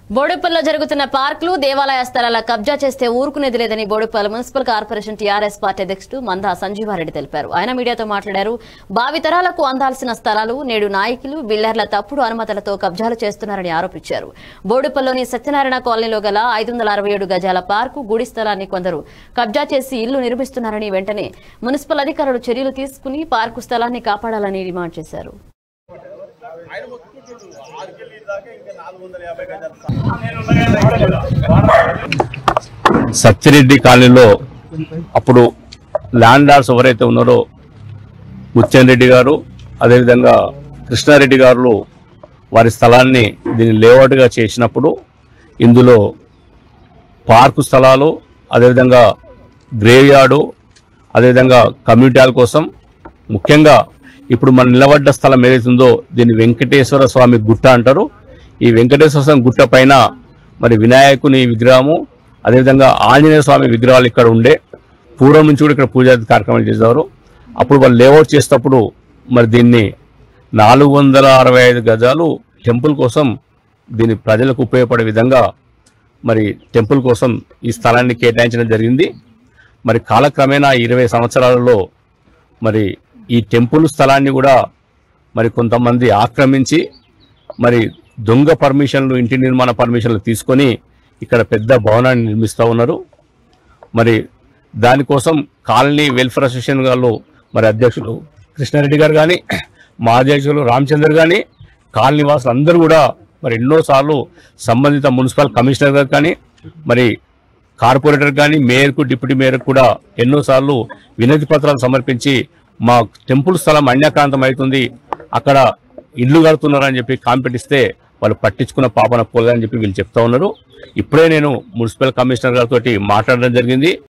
బోడుపల్లిలో జరుగుతున్న పార్కులు దేవాలయ స్థలాల కబ్జా చేస్తే ఊరుకునేది లేదని Bodupalli municipal corporation TRS party అధ్యక్షుడు మందా సంజీవారెడ్డి తెలిపారు ఆయన మీడియాతో మాట్లాడారు భావితరాలకు అందాల్సిన స్థలాలు నేడు నాయకులు బిల్డర్ల తప్పుడు అనుమతులతో కబ్జాలు చేస్తున్నారని ఆరోపించారు బోడుపల్లిలోని సత్యనారాయణ కాలనీలో గల ఐదు వందల అరవై ఏడు గజాల పార్కు గుడి స్థలాన్ని కొందరు కబ్జా చేసి ఇల్లు నిర్మిస్తున్నారని వెంటనే మున్సిపల్ అధికారులు చర్యలు తీసుకుని పార్కు స్థలాన్ని కాపాడాలని డిమాండ్ చేశారు సత్యరెడ్డి కాలనీలో అప్పుడు ల్యాండ్ లార్డ్స్ ఎవరైతే ఉన్నారో ముత్యం రెడ్డి గారు అదేవిధంగా కృష్ణారెడ్డి గారు వారి స్థలాన్ని దీన్ని లేఅవుట్గా చేసినప్పుడు ఇందులో పార్కు స్థలాలు అదేవిధంగా గ్రేవ్ యార్డు అదేవిధంగా కమ్యూనిటీ హాల్ కోసం ముఖ్యంగా ఇప్పుడు మనం నిలబడ్డ స్థలం ఏదైతుందో దీన్ని వెంకటేశ్వర స్వామి గుట్ట అంటారు ఈ వెంకటేశ్వర స్వామి గుట్ట పైన మరి వినాయకుని విగ్రహము అదేవిధంగా ఆంజనేయ స్వామి విగ్రహాలు ఇక్కడ ఉండే పూర్వం నుంచి కూడా ఇక్కడ పూజా కార్యక్రమాలు చేసేవారు అప్పుడు వాళ్ళు లేఅవుట్ చేసేటప్పుడు మరి దీన్ని నాలుగు వందల అరవై ఐదు గజాలు టెంపుల్ కోసం దీన్ని ప్రజలకు ఉపయోగపడే విధంగా మరి టెంపుల్ కోసం ఈ స్థలాన్ని కేటాయించడం జరిగింది మరి కాలక్రమేణా ఇరవై సంవత్సరాలలో మరి ఈ టెంపుల్ స్థలాన్ని కూడా మరి కొంతమంది ఆక్రమించి మరి దొంగ పర్మిషన్లు ఇంటి నిర్మాణ పర్మిషన్లు తీసుకొని ఇక్కడ పెద్ద భవనాన్ని నిర్మిస్తూ ఉన్నారు మరి దానికోసం కాలనీ వెల్ఫేర్ అసోసియేషన్ గారు మరి అధ్యక్షులు కృష్ణారెడ్డి గారు కానీ మా అధ్యక్షులు రామచంద్ర కానీ కాలనీ వాసులు అందరూ కూడా మరి ఎన్నోసార్లు సంబంధిత మున్సిపల్ కమిషనర్ గారు కానీ మరి కార్పొరేటర్ కానీ మేయర్కు డిప్యూటీ మేయర్కు కూడా ఎన్నోసార్లు వినతి పత్రాలు సమర్పించి మా టెంపుల్ స్థలం అన్యాక్రాంతం అవుతుంది అక్కడ ఇల్లు కడుతున్నారని చెప్పి కాంపిటిస్తే వాళ్ళు పట్టించుకున్న పాపన పోలేదని చెప్పి వీళ్ళు చెప్తా ఉన్నారు ఇప్పుడే నేను మున్సిపల్ కమిషనర్ గారితో మాట్లాడడం జరిగింది